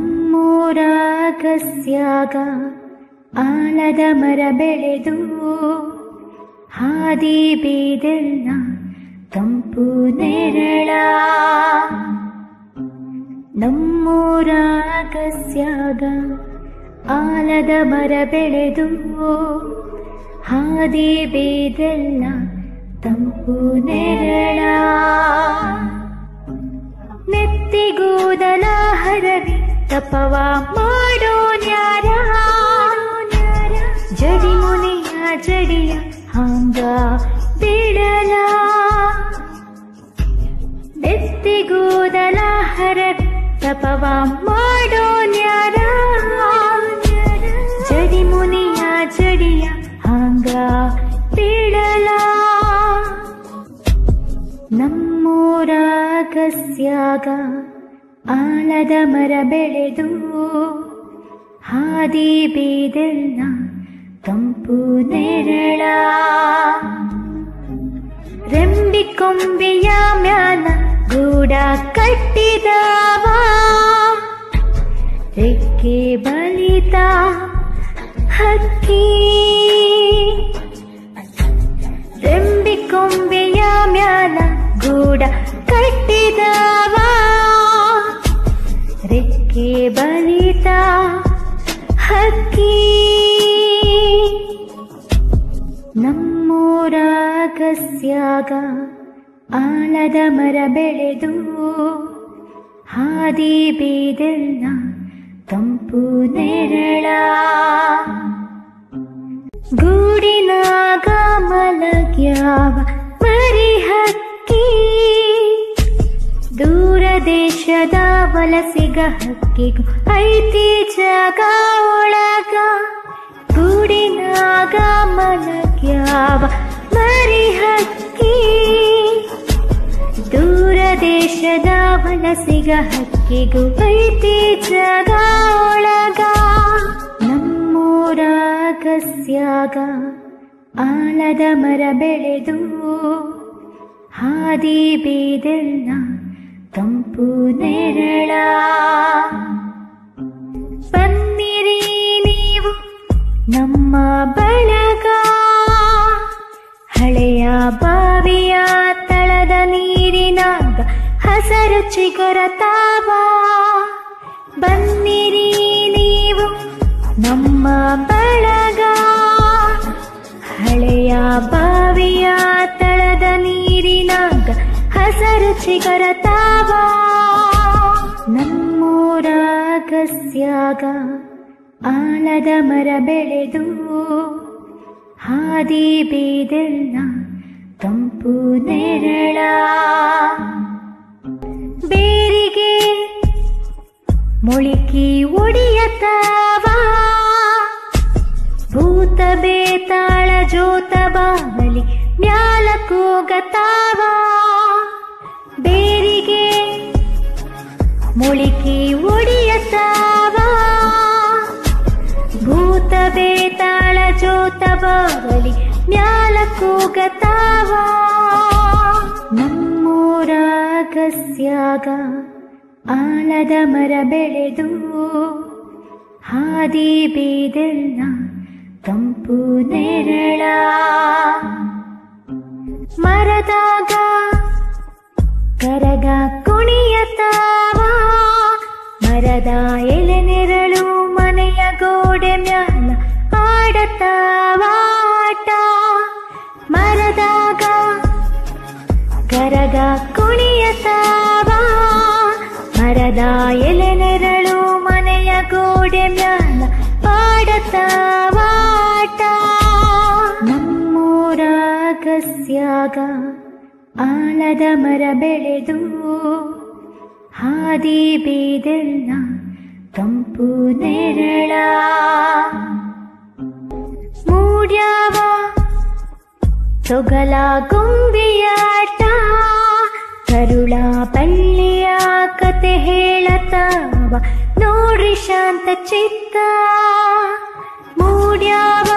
ನಮ್ಮೂರಾಗಸ್ಯಾಗ ಆಲದ ಮರ ಬೆಳೆದು ಹಾದಿ ಬೀದೆಲ್ಲ ತಂಪು ನೆರಳ ನಮ್ಮೂರಾಗಸ್ಯಾಗ ಆಲದ ಮರ ಬೆಳೆದು ಹಾದಿ ಬೀದೆಲ್ಲ ತಂಪು ನೆರಳ ನೆತ್ತಿಗೂದಲ ಹರವಿ ತಪವ ಮಾಡೋ ನ್ಯಾರ ಜಡಿ ಮುನಿಯ ಜಡಿಯ ಹಂಗ ಬಿಡಲ ನೆತ್ತಿಗೂದಲ ಹರವಿ ತಪವ ಮಾಡೋ ನ್ಯಾರ ಜಡಿ ಮುನಿಯ ಜಡಿಯ ಹಂಗ ಬಿಡಲ ನಮ್ಮೂರಾಗಸ್ಯಾಗ ಆಲದ ಮರ ಬೆಳೆದು ಹಾದಿ ಬೀದೆಲ್ಲ ತಂಪು ನೆರಳ ರೆಂಬಿ ಕೊಂಬೆಯ ಮ್ಯಾಲ ಗೂಡ ಕಟ್ಟಿದವ ರೆಕ್ಕೆ ಬಲಿತ ಹಕ್ಕಿ ರೆಂಬಿ ಕೊಂಬೆಯ ಮ್ಯಾಲ ಗೂಡ ಕಟ್ಟಿದವ ರೆಕ್ಕೆ ಬಲಿತ ಹಕ್ಕಿ ನಮ್ಮೂರಾಗಸ್ಯಾಗ ಆಲದ ಮರ ಬೆಳೆದು ಹಾದಿ ಬೀದೆಲ್ಲ ತಂಪು ನೆರಳ ಗೂಡಿನಾಗ ಮಲಗ್ಯಾವ ಮರಿ ಹಕ್ಕಿ ದೂರ ದೇಶದ ವಲಸಿಗ ಹಕ್ಕಿಗೂ ಐತಿ ಜಾಗ ಒಳಗ ಗೂಡಿನಾಗ ಮಲಗ್ಯಾವ ಮರಿ ಹಕ್ಕಿ ದೂರ ದೇಶದ ವಲಸಿಗ ಹಕ್ಕಿಗೂ ಐತಿ ಜಾಗ ಒಳಗ ನಮ್ಮೂರಾಗಸ್ಯಾಗ ಆಲದ ಮರ ಬೆಳೆದು ಹಾದಿ ಬೀದೆಲ್ಲ ತಂಪು ನೆರಳ ಬನ್ನಿರಿ ನೀವು ನಮ್ಮ ಬಳಗ ಹಳೆಯ ಬಾವಿಯ ತಳದ ನೀರಿನಾಗ ಹಸರು ಚಿಗುರ ತಾವ ಬನ್ನಿರಿ ನೀವು ನಮ್ಮ ಬಳಗ ಹಳೆಯ ಬಾವಿಯ ತಳದ ನೀರಿನಾಗ ಹಸರು ಚಿಗುರ ತಾವ ನಮ್ಮೂರಾಗಸ್ಯಾಗ ಆಲದ ಮರ ಬೆಳೆದು ಹಾದಿ ಬೀದೆಲ್ಲ ತಂಪು ನೆರಳ ಬೇರಿಗೆ ಮೊಳಿಕಿ ಒಡಿಯತಾವ ಭೂತ ಬೇತಾಳ ಜೋತ ಬಾವಲಿ ಮ್ಯಾಲ ಕೂಗತಾವ ಬೇರಿಗೆ ಮೊಳಿಕಿ ಒಡಿಯತಾವ ಭೂತ ಬೇತಾಳ ಜೋತ ಬಾವಲಿ ಮ್ಯಾಲ ಕೂಗತಾವ ನಮ್ಮೂರಾಗಸ್ಯಾಗ ಆಲದ ಮರ ಬೆಳೆದು ಹಾದಿ ಬೀದೆಲ್ಲ ತಂಪು ನೆರಳ ಮರದಾಗ ಕರಗ ಕುಣಿಯತಾವ ಮರದ ಎಲೆ ನೆರಳು ಮನೆಯ ಗೋಡೆ ಮ್ಯಾಲ ಆಡತಾವ ಆಟ ಮರದಾಗ ಕರಗ ಕುಣಿಯತಾವ ಮರದ ಎಲೆ ನೆರಳು ಮನೆಯ ಗೋಡೆ ಮ್ಯಾಲ ಆಡತಾವ ಆಟ ನಮ್ಮೂರಾಗಸ್ಯಾಗ ಆಲದ ಮರ ಬೆಳೆದು ಹಾದಿ ಬೀದೆಲ್ಲ ತಂಪು ನೆರಳ ಮೂಡ್ಯಾವ ತೊಗಲ ಗೊಂಬಿಯಾಟ ಕರುಳ ಬಳ್ಳಿಯ ಕತೆ ಹೇಳತಾವ ನೋಡ್ರಿ ಶಾಂತ ಚಿತ್ತ ಮೂಡ್ಯಾವ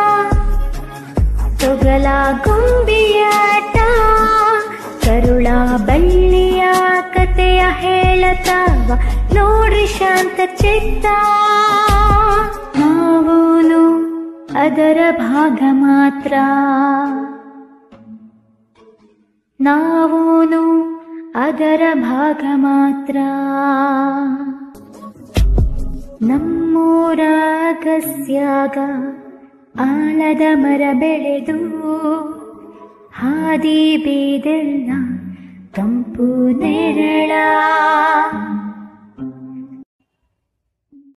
ತೊಗಲ ಗೊಂಬಿಯಾಟ ಕರುಳ ಬಳ್ಳಿಯ ಕತೆಯ ಹೇಳ ಹೇಳತಾವ ನೋಡ್ರಿ ಶಾಂತ ಚಿತ್ತ ನಾವೂನು ಅದರ ಭಾಗ ಮಾತ್ರ ನಾವೂನು ಅದರ ಭಾಗ ಮಾತ್ರ ನಮ್ಮೂರ ಅಗಸ್ಯಾಗ ಆಲದ ಮರ ಬೆಳೆದು ಹಾದಿ ಬೀದೆಲ್ಲ ತಂಪು ನೆರಳ